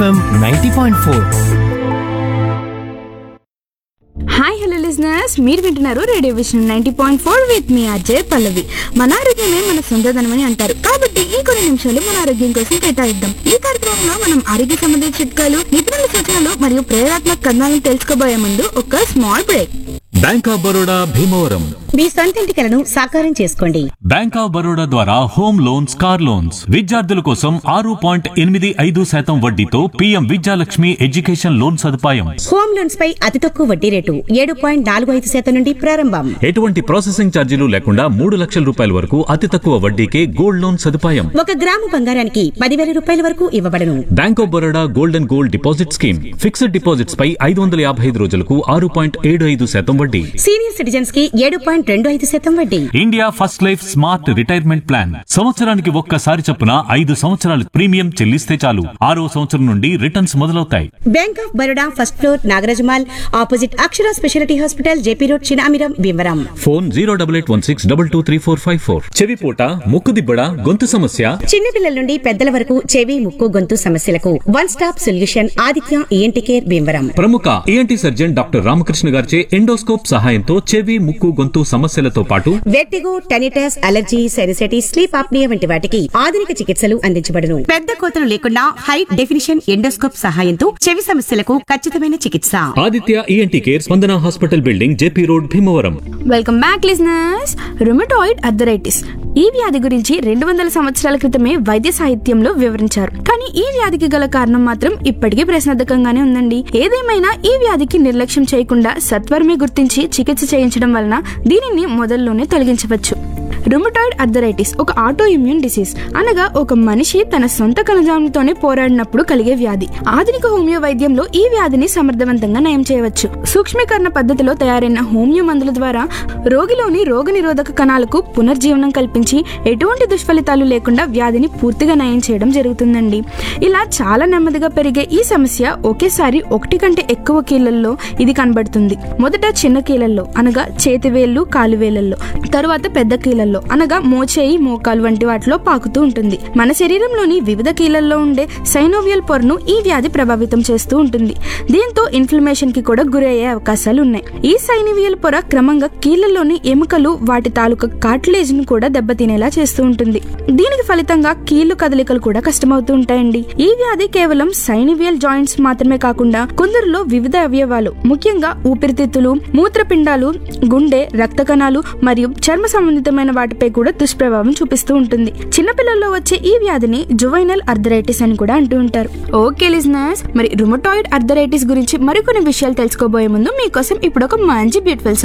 ninety point four hi hello listeners మీరు వింటున్నారు radio vision ninety point four with మీ అజయ్ పల్లవి మన ఆరోగ్యమే మన సొంతధనం అని అంటారు కాబట్టి ఈ కొన్ని నిమిషాలు మన ఆరోగ్యం కోసం కేటాయిద్దాం ఈ కార్యక్రమంలో మనం ఆరోగ్య సంబంధిత చిట్కాలు నిపుణుల సూచనలు మరియు ప్రేరణాత్మక కథనాలను తెలుసుకోబోయే ముందు ఒక small break bank of Baroda Bhimavaram మీ సొంతింటి కలను సాకారం చేసుకోండి బ్యాంక్ ఆఫ్ బరోడా ద్వారా హోమ్ లోన్స్ కార్ లోన్స్ విద్యార్థుల కోసం ఆరు పాయింట్ ఎనిమిది ఐదు శాతం వడ్డీతో పీఎం విద్యాలక్ష్మి ఎడ్యుకేషన్ లోన్ సదుపాయం హోమ్ లోన్స్ పై అతి తక్కువ వడ్డీ రేటు ఏడు పాయింట్ నాలుగు ఐదు శాతం నుండి ప్రారంభం ఎటువంటి ప్రాసెసింగ్ ఛార్జీలు లేకుండా మూడు లక్షల రూపాయల వరకు అతి తక్కువ వడ్డీకే గోల్డ్ లోన్ సదుపాయం ఒక గ్రాము బంగారానికి పదివేల రూపాయల వరకు ఇవ్వబడను bank of Baroda gold and gold deposit scheme fixed deposits పై ఐదు వందల యాభై ఐదు రోజులకు ఆరు పాయింట్ ఏడు ఐదు శాతం వడ్డీ సీనియర్ సిటిజన్స్ కి ఏడు పాయింట్ రెండు ఐదు శాతం వడ్డీ India first life smart retirement plan సంవత్సరానికి ఒక్కసారి చొప్పున ఐదు సంవత్సరాలు ప్రీమియం చెల్లిస్తే చాలు ఆరో సంవత్సరం నుండి రిటర్న్స్ మొదలవుతాయి bank of Baroda first floor Nagaraj mall opposite Akshara speciality hospital JP road Chinamiram Bhimavaram phone zero double eight one six double two three four five four చెవిపూట ముక్కు దిబ్బడ గొంతు సమస్య చిన్నపిల్లల నుండి పెద్దల వరకు చెవి ముక్కు గొంతు సమస్యలకు one stop solution Aditya ENT care Bhimavaram ప్రముఖ ఈఎన్టీ సర్జన్ డాక్టర్ రామకృష్ణ గారిచే ఎండోస్కోప్ సహాయంతో చెవి ముక్కు గొంతు సమస్యలతో పాటు vertigo tinnitus allergy sinusitis sleep apnoea వంటి వాటికి ఆధునిక చికిత్సలు అందించబడును పెద్ద కోతలు లేకుండా హై డెఫినిషన్ ఎండోస్కోప్ సహాయంతో చెవి సమస్యలకు ఖచ్చితమైన చికిత్స Aditya ENT care Spandana hospital building JP road Bhimavaram welcome back listeners rheumatoid arthritis ఈ వ్యాధి గురించి రెండు వందల సంవత్సరాల క్రితమే వైద్య సాహిత్యంలో వివరించారు కానీ ఈ వ్యాధికి గల కారణం మాత్రం ఇప్పటికీ ప్రశ్నార్థకంగానే ఉందండి ఏదేమైనా ఈ వ్యాధికి నిర్లక్ష్యం చేయకుండా సత్వరమే గుర్తించి చికిత్స చేయించడం వలన దీనిని మొదల్లోనే తొలగించవచ్చు రుమటాయిడ్ అర్థరైటిస్ ఒక ఆటో ఇమ్యూన్ డిసీజ్ అనగా ఒక మనిషి తన సొంత కణజాలంతోనే పోరాడినప్పుడు కలిగే వ్యాధి ఆధునిక హోమియో వైద్యంలో ఈ వ్యాధిని సమర్థవంతంగా నయం చేయవచ్చు సూక్ష్మీకరణ పద్ధతిలో తయారైన హోమియో మందుల ద్వారా రోగిలోని రోగనిరోధక కణాలకు పునర్జీవనం కల్పించి ఎటువంటి దుష్ఫలితాలు లేకుండా వ్యాధిని పూర్తిగా నయం చేయడం జరుగుతుందండి ఇలా చాలా నెమ్మదిగా పెరిగే ఈ సమస్య ఒకేసారి ఒకటి కంటే ఎక్కువ కీళ్ళల్లో ఇది కనబడుతుంది మొదట చిన్న కీళ్ళల్లో అనగా చేతివేళ్లు కాలువేళ్లలో తరువాత పెద్ద కీళ్ళల్లో అనగా మోచేయి మోకాలు వంటి వాటిలో పాకుతూ ఉంటుంది మన శరీరంలోని వివిధ కీళ్ళల్లో ఉండే సైనోవియల్ పొరను ఈ వ్యాధి ప్రభావితం చేస్తూ ఉంటుంది దీంతో ఇన్ఫ్లమేషన్ కి కూడా గురయ్యే అవకాశాలు ఉన్నాయి ఈ సైనోవియల్ పొర క్రమంగా కీళ్ళలోని ఎముకలు వాటి తాలూకా కార్టిలేజ్ ను కూడా దెబ్బతినేలా చేస్తూ ఉంటుంది దీనికి ఫలితంగా కీళ్లు కదలికలు కూడా కష్టమవుతూ ఉంటాయండి ఈ వ్యాధి కేవలం సైనివియల్ జాయింట్స్ మాత్రమే కాకుండా కొందరిలో వివిధ అవయవాలు ముఖ్యంగా ఊపిరితిత్తులు మూత్రపిండాలు గుండె రక్త కణాలు మరియు చర్మ సంబంధితమైన వాటిపై కూడా దుష్ప్రభావం చూపిస్తూ ఉంటుంది చిన్నపిల్లల్లో వచ్చే ఈ వ్యాధిని జువైనల్ అర్థరైటిస్ అని కూడా అంటూ ఉంటారు ఓకే లిజనర్స్ మరి రుమటాయిడ్ అర్థరైటిస్ గురించి మరికొన్ని విషయాలు తెలుసుకోబోయే ముందు మీకోసం ఇప్పుడు ఒక మంచి బ్యూటిఫుల్